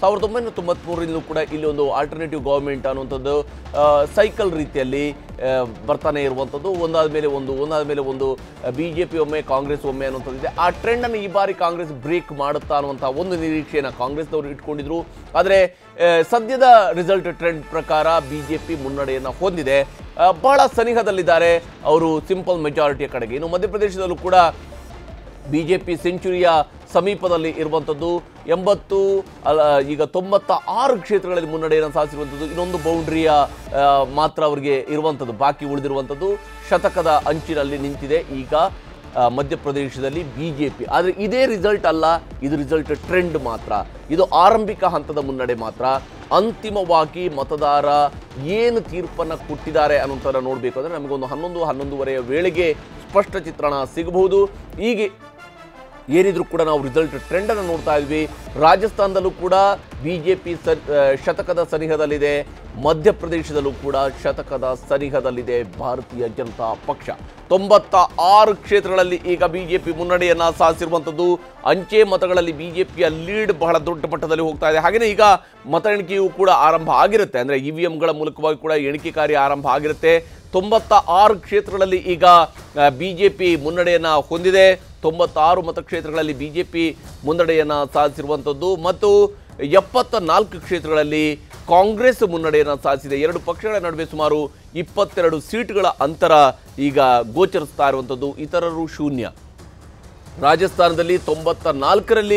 ಸಾವಿರದ ಒಂಬೈನೂರ ತೊಂಬತ್ಮೂರರಿಂದಲೂ ಕೂಡ ಇಲ್ಲಿ ಒಂದು ಆಲ್ಟರ್ನೇಟಿವ್ ಗೌರ್ಮೆಂಟ್ ಅನ್ನುವಂಥದ್ದು ಆ, ಸೈಕಲ್ ರೀತಿಯಲ್ಲಿ ಆ, ಬರ್ತಾನೆ ಇರುವಂಥದ್ದು ಒಂದಾದ ಮೇಲೆ ಒಂದು ಒಂದಾದ ಮೇಲೆ ಒಂದು ಬಿ ಜೆ ಪಿ ಒಮ್ಮೆ ಕಾಂಗ್ರೆಸ್ ಒಮ್ಮೆ ಅನ್ನುವಂಥದ್ದು ಇದೆ ಆ ಟ್ರೆಂಡನ್ನು ಈ ಬಾರಿ ಕಾಂಗ್ರೆಸ್ ಬ್ರೇಕ್ ಮಾಡುತ್ತಾ ಅನ್ನುವಂಥ ಒಂದು ನಿರೀಕ್ಷೆಯನ್ನು ಕಾಂಗ್ರೆಸ್ನವರು ಇಟ್ಕೊಂಡಿದ್ರು ಆದರೆ ಆ, ಸದ್ಯದ ರಿಸಲ್ಟ್ ಟ್ರೆಂಡ್ ಪ್ರಕಾರ ಬಿ ಜೆ ಪಿ ಮುನ್ನಡೆಯನ್ನು ಹೊಂದಿದೆ ಆ, ಬಹಳ ಸನಿಹದಲ್ಲಿದ್ದಾರೆ ಅವರು ಸಿಂಪಲ್ ಮೆಜಾರಿಟಿಯ ಕಡೆಗೆ ಇನ್ನು ಮಧ್ಯಪ್ರದೇಶದಲ್ಲೂ ಕೂಡ ಬಿ ಜೆ ಪಿ ಸೆಂಚುರಿಯ ಸಮೀಪದಲ್ಲಿ ಇರುವಂಥದ್ದು ಎಂಬತ್ತು ಅಲ್ಲ ಈಗ ತೊಂಬತ್ತ ಆರು ಕ್ಷೇತ್ರಗಳಲ್ಲಿ ಮುನ್ನಡೆಯನ್ನು ಸಾಧಿಸಿರುವಂಥದ್ದು ಇನ್ನೊಂದು ಬೌಂಡ್ರಿಯ ಆ, ಮಾತ್ರ ಅವರಿಗೆ ಇರುವಂಥದ್ದು ಬಾಕಿ ಉಳಿದಿರುವಂಥದ್ದು ಶತಕದ ಅಂಚಿನಲ್ಲಿ ನಿಂತಿದೆ ಈಗ ಆ, ಮಧ್ಯಪ್ರದೇಶದಲ್ಲಿ ಬಿ ಜೆ ಪಿ ಆದರೆ ಇದೇ ರಿಸಲ್ಟ್ ಅಲ್ಲ ಇದು ರಿಸಲ್ಟ್ ಟ್ರೆಂಡ್ ಮಾತ್ರ ಇದು ಆರಂಭಿಕ ಹಂತದ ಮುನ್ನಡೆ ಮಾತ್ರ ಅಂತಿಮವಾಗಿ ಮತದಾರ ಏನು ತೀರ್ಪನ್ನು ಕೊಟ್ಟಿದ್ದಾರೆ ಅನ್ನೋಂಥದ್ದು ನೋಡಬೇಕು ಅಂದರೆ ನಮಗೊಂದು ಹನ್ನೊಂದು ಹನ್ನೊಂದುವರೆಯ ವೇಳೆಗೆ ಸ್ಪಷ್ಟ ಚಿತ್ರಣ ಸಿಗಬಹುದು ಹೀಗೆ ಏನಿದ್ರು ಕೂಡ ನಾವು ರಿಸಲ್ಟ್ ಟ್ರೆಂಡನ್ನು ನೋಡ್ತಾ ಇದ್ವಿ ರಾಜಸ್ಥಾನದಲ್ಲೂ ಕೂಡ ಬಿ ಜೆ ಪಿ ಸ ಆ, ಶತಕದ ಸನಿಹದಲ್ಲಿದೆ ಮಧ್ಯಪ್ರದೇಶದಲ್ಲೂ ಕೂಡ ಶತಕದ ಸನಿಹದಲ್ಲಿದೆ ಭಾರತೀಯ ಜನತಾ ಪಕ್ಷ ತೊಂಬತ್ತ ಆರು ಕ್ಷೇತ್ರಗಳಲ್ಲಿ ಈಗ ಬಿ ಜೆ ಪಿ ಮುನ್ನಡೆಯನ್ನು ಸಾಧಿಸಿರುವಂಥದ್ದು ಅಂಚೆ ಮತಗಳಲ್ಲಿ ಬಿ ಜೆ ಪಿಯ ಲೀಡ್ ಬಹಳ ದೊಡ್ಡ ಮಟ್ಟದಲ್ಲಿ ಹೋಗ್ತಾ ಇದೆ ಹಾಗೆಯೇ ಈಗ ಮತ ಎಣಿಕೆಯೂ ಕೂಡ ಆರಂಭ ಆಗಿರುತ್ತೆ ಅಂದರೆ ಇ ವಿ ಎಮ್ಗಳ ಮೂಲಕವಾಗಿ ಕೂಡ ಎಣಿಕೆ ಕಾರ್ಯ ಆರಂಭ ಆಗಿರುತ್ತೆ ತೊಂಬತ್ತ ಆರು ಕ್ಷೇತ್ರಗಳಲ್ಲಿ ಈಗ ಬಿ ಜೆ ಪಿ ಮುನ್ನಡೆಯನ್ನು ಹೊಂದಿದೆ ತೊಂಬತ್ತಾರು ಮತಕ್ಷೇತ್ರಗಳಲ್ಲಿ ಬಿ ಜೆ ಪಿ ಮುನ್ನಡೆಯನ್ನು ಸಾಧಿಸಿರುವಂಥದ್ದು ಮತ್ತು ಎಪ್ಪತ್ತ ನಾಲ್ಕು ಕ್ಷೇತ್ರಗಳಲ್ಲಿ ಕಾಂಗ್ರೆಸ್ ಮುನ್ನಡೆಯನ್ನು ಸಾಧಿಸಿದೆ ಎರಡು ಪಕ್ಷಗಳ ನಡುವೆ ಸುಮಾರು ಇಪ್ಪತ್ತೆರಡು ಸೀಟ್ಗಳ ಅಂತರ ಈಗ ಗೋಚರಿಸ್ತಾ ಇರುವಂಥದ್ದು ಇತರರು ಶೂನ್ಯ ರಾಜಸ್ಥಾನದಲ್ಲಿ ತೊಂಬತ್ತ ನಾಲ್ಕರಲ್ಲಿ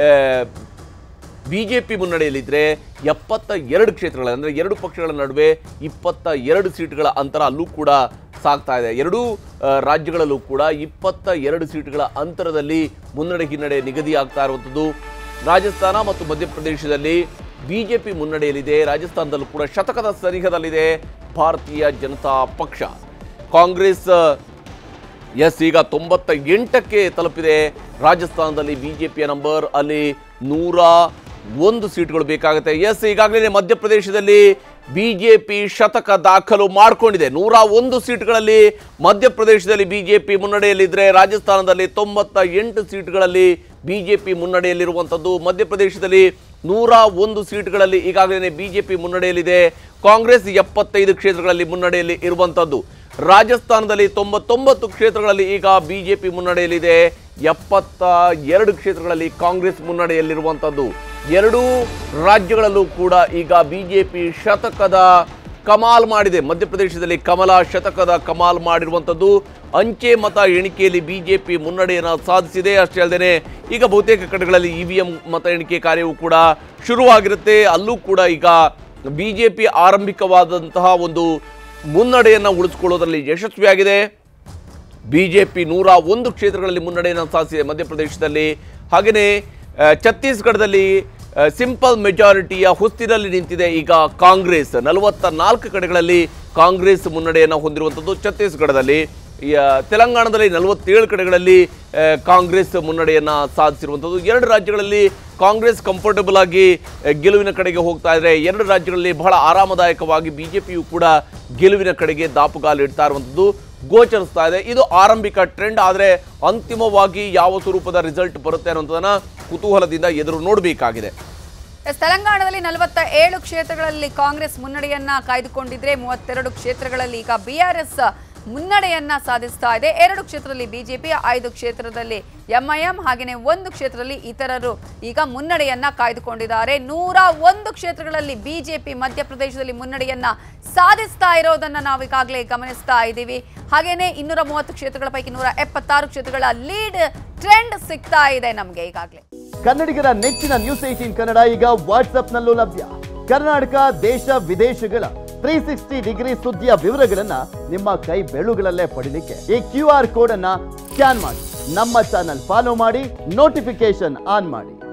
ಬಿ ಜೆ ಪಿ ಮುನ್ನಡೆಯಲ್ಲಿದ್ದರೆ ಎಪ್ಪತ್ತ ಎರಡು ಕ್ಷೇತ್ರಗಳ ಅಂದರೆ ಎರಡು ಪಕ್ಷಗಳ ನಡುವೆ ಇಪ್ಪತ್ತ ಎರಡು ಸೀಟ್ಗಳ ಅಂತರ ಅಲ್ಲೂ ಕೂಡ ಸಾಗ್ತಾ ಇದೆ ಎರಡೂ ಆ, ರಾಜ್ಯಗಳಲ್ಲೂ ಕೂಡ ಇಪ್ಪತ್ತ ಎರಡು ಸೀಟ್ಗಳ ಅಂತರದಲ್ಲಿ ಮುನ್ನಡೆ ಹಿನ್ನಡೆ ನಿಗದಿಯಾಗ್ತಾ ಇರುವಂಥದ್ದು ರಾಜಸ್ಥಾನ ಮತ್ತು ಮಧ್ಯಪ್ರದೇಶದಲ್ಲಿ ಬಿ ಜೆ ಪಿ ಮುನ್ನಡೆಯಲ್ಲಿದೆ ರಾಜಸ್ಥಾನದಲ್ಲೂ ಕೂಡ ಶತಕದ ಸನಿಹದಲ್ಲಿದೆ ಭಾರತೀಯ ಜನತಾ ಪಕ್ಷ ಕಾಂಗ್ರೆಸ್ ಎಸ್ ಈಗ ತೊಂಬತ್ತ ಎಂಟಕ್ಕೆ ತಲುಪಿದೆ ರಾಜಸ್ಥಾನದಲ್ಲಿ ಬಿಜೆಪಿಯ ನಂಬರ್ ಅಲ್ಲಿ ನೂರ ಒಂದು ಸೀಟ್ಗಳು ಬೇಕಾಗುತ್ತೆ ಎಸ್ ಈಗಾಗಲೇ ಮಧ್ಯಪ್ರದೇಶದಲ್ಲಿ ಬಿಜೆಪಿ ಶತಕ ದಾಖಲು ಮಾಡಿಕೊಂಡಿದೆ ನೂರ ಒಂದು ಸೀಟ್ಗಳಲ್ಲಿ ಮಧ್ಯಪ್ರದೇಶದಲ್ಲಿ ಬಿಜೆಪಿ ಮುನ್ನಡೆಯಲ್ಲಿದ್ದರೆ ರಾಜಸ್ಥಾನದಲ್ಲಿ ತೊಂಬತ್ತ ಎಂಟು ಸೀಟ್ಗಳಲ್ಲಿ ಬಿಜೆಪಿ ಮುನ್ನಡೆಯಲ್ಲಿರುವಂಥದ್ದು ಮಧ್ಯಪ್ರದೇಶದಲ್ಲಿ ನೂರ ಒಂದು ಸೀಟ್ಗಳಲ್ಲಿ ಈಗಾಗಲೇ ಬಿಜೆಪಿ ಮುನ್ನಡೆಯಲ್ಲಿದೆ ಕಾಂಗ್ರೆಸ್ ಎಪ್ಪತ್ತೈದು ಕ್ಷೇತ್ರಗಳಲ್ಲಿ ಮುನ್ನಡೆಯಲ್ಲಿ ಇರುವಂಥದ್ದು ರಾಜಸ್ಥಾನದಲ್ಲಿ ತೊಂಬತ್ತೊಂಬತ್ತು ಕ್ಷೇತ್ರಗಳಲ್ಲಿ ಈಗ ಬಿಜೆಪಿ ಮುನ್ನಡೆಯಲ್ಲಿದೆ ಎಪ್ಪತ್ತ ಎರಡು ಕ್ಷೇತ್ರಗಳಲ್ಲಿ ಕಾಂಗ್ರೆಸ್ ಮುನ್ನಡೆಯಲ್ಲಿರುವಂಥದ್ದು ಎರಡೂ ರಾಜ್ಯಗಳಲ್ಲೂ ಕೂಡ ಈಗ ಬಿಜೆಪಿ ಶತಕದ ಕಮಾಲ್ ಮಾಡಿದೆ ಮಧ್ಯಪ್ರದೇಶದಲ್ಲಿ ಕಮಲ ಶತಕದ ಕಮಾಲ್ ಮಾಡಿರುವಂಥದ್ದು ಅಂಚೆ ಮತ ಎಣಿಕೆಯಲ್ಲಿ ಬಿಜೆಪಿ ಮುನ್ನಡೆಯನ್ನು ಸಾಧಿಸಿದೆ ಅಷ್ಟೇ ಅಲ್ಲದೆ ಈಗ ಬಹುತೇಕ ಕಡೆಗಳಲ್ಲಿ ಇ ವಿ ಎಂ ಮತ ಎಣಿಕೆ ಕಾರ್ಯವೂ ಕೂಡ ಶುರುವಾಗಿರುತ್ತೆ ಅಲ್ಲೂ ಕೂಡ ಈಗ ಬಿಜೆಪಿ ಆರಂಭಿಕವಾದಂತಹ ಒಂದು ಮುನ್ನಡೆಯನ್ನು ಉಳಿಸಿಕೊಳ್ಳೋದ್ರಲ್ಲಿ ಯಶಸ್ವಿಯಾಗಿದೆ ಬಿಜೆಪಿ ನೂರ ಒಂದು ಕ್ಷೇತ್ರಗಳಲ್ಲಿ ಮುನ್ನಡೆಯನ್ನು ಸಾಧಿಸಿದೆ ಮಧ್ಯಪ್ರದೇಶದಲ್ಲಿ ಹಾಗೆಯೇ ಆ, ಛತ್ತೀಸ್ಗಢದಲ್ಲಿ ಸಿಂಪಲ್ ಮೆಜಾರಿಟಿಯ ಹುಸ್ತಿನಲ್ಲಿ ನಿಂತಿದೆ ಈಗ ಕಾಂಗ್ರೆಸ್ ನಲವತ್ತ ನಾಲ್ಕು ಕಡೆಗಳಲ್ಲಿ ಕಾಂಗ್ರೆಸ್ ಮುನ್ನಡೆಯನ್ನು ಹೊಂದಿರುವಂಥದ್ದು ಛತ್ತೀಸ್ಗಢದಲ್ಲಿ ಈ, ಆ, ತೆಲಂಗಾಣದಲ್ಲಿ ನಲವತ್ತೇಳು ಕಡೆಗಳಲ್ಲಿ ಆ, ಕಾಂಗ್ರೆಸ್ ಮುನ್ನಡೆಯನ್ನು ಸಾಧಿಸಿರುವಂಥದ್ದು ಎರಡು ರಾಜ್ಯಗಳಲ್ಲಿ ಕಾಂಗ್ರೆಸ್ ಕಂಫರ್ಟಬಲ್ ಆಗಿ ಆ, ಗೆಲುವಿನ ಕಡೆಗೆ ಹೋಗ್ತಾ ಇದ್ರೆ ಎರಡು ರಾಜ್ಯಗಳಲ್ಲಿ ಬಹಳ ಆರಾಮದಾಯಕವಾಗಿ ಬಿಜೆಪಿಯು ಕೂಡ ಗೆಲುವಿನ ಕಡೆಗೆ ದಾಪುಗಾಲು ಇಡ್ತಾ ಇರುವಂಥದ್ದು ಗೋಚರಿಸ್ತಾ ಇದೆ ಇದು ಆರಂಭಿಕ ಟ್ರೆಂಡ್ ಆದರೆ ಅಂತಿಮವಾಗಿ ಯಾವ ಸ್ವರೂಪದ ರಿಸಲ್ಟ್ ಬರುತ್ತೆ ಅನ್ನೋದನ್ನ ಕುತೂಹಲದಿಂದ ಎದುರು ನೋಡಬೇಕಾಗಿದೆ ಎಸ್ ತೆಲಂಗಾಣದಲ್ಲಿ ನಲವತ್ತ ಏಳು ಕ್ಷೇತ್ರಗಳಲ್ಲಿ ಕಾಂಗ್ರೆಸ್ ಮುನ್ನಡೆಯನ್ನ ಕಾಯ್ದುಕೊಂಡಿದ್ರೆ ಮೂವತ್ತೆರಡು ಕ್ಷೇತ್ರಗಳಲ್ಲಿ ಈಗ ಬಿಆರ್ಎಸ್ ಮುನ್ನಡೆಯನ್ನ ಸಾಧಿಸ್ತಾ ಇದೆ ಎರಡು ಕ್ಷೇತ್ರದಲ್ಲಿ ಬಿಜೆಪಿ ಐದು ಕ್ಷೇತ್ರದಲ್ಲಿ ಎಂಐಎಂ ಹಾಗೆಯೇ ಒಂದು ಕ್ಷೇತ್ರದಲ್ಲಿ ಇತರರು ಈಗ ಮುನ್ನಡೆಯನ್ನ ಕಾಯ್ದುಕೊಂಡಿದ್ದಾರೆ ನೂರ ಒಂದು ಕ್ಷೇತ್ರಗಳಲ್ಲಿ ಬಿಜೆಪಿ ಮಧ್ಯಪ್ರದೇಶದಲ್ಲಿ ಮುನ್ನಡೆಯನ್ನ ಸಾಧಿಸ್ತಾ ಇರೋದನ್ನ ನಾವು ಈಗಾಗಲೇ ಗಮನಿಸ್ತಾ ಇದ್ದೀವಿ ಹಾಗೇನೆ ಇನ್ನೂರ ಮೂವತ್ತು ಕ್ಷೇತ್ರಗಳ ಪೈಕಿ ನೂರ ಎಪ್ಪತ್ತಾರು ಕ್ಷೇತ್ರಗಳ ಲೀಡ್ ಟ್ರೆಂಡ್ ಸಿಗ್ತಾ ಇದೆ ನಮಗೆ ಈಗಾಗಲೇ ಕನ್ನಡಿಗರ ನೆಚ್ಚಿನ ನ್ಯೂಸ್ ಏಟೀನ್ ಕನ್ನಡ ಈಗ ವಾಟ್ಸ್ಆಪ್ನಲ್ಲೂ ಲಭ್ಯ ಕರ್ನಾಟಕ ದೇಶ ವಿದೇಶಗಳ ತ್ರೀ ಸಿಕ್ಸ್ಟಿ ಡಿಗ್ರಿ ಸುದ್ದಿಯ ವಿವರಗಳನ್ನ ನಿಮ್ಮ ಕೈ ಬೆಳುಗಳಲ್ಲೇ ಪಡಿಲಿಕ್ಕೆ ಈ ಕ್ಯೂ ಆರ್ ಕೋಡ್ ಅನ್ನ ಸ್ಕ್ಯಾನ್ ಮಾಡಿ ನಮ್ಮ ಚಾನಲ್ ಫಾಲೋ ಮಾಡಿ ನೋಟಿಫಿಕೇಶನ್ ಆನ್ ಮಾಡಿ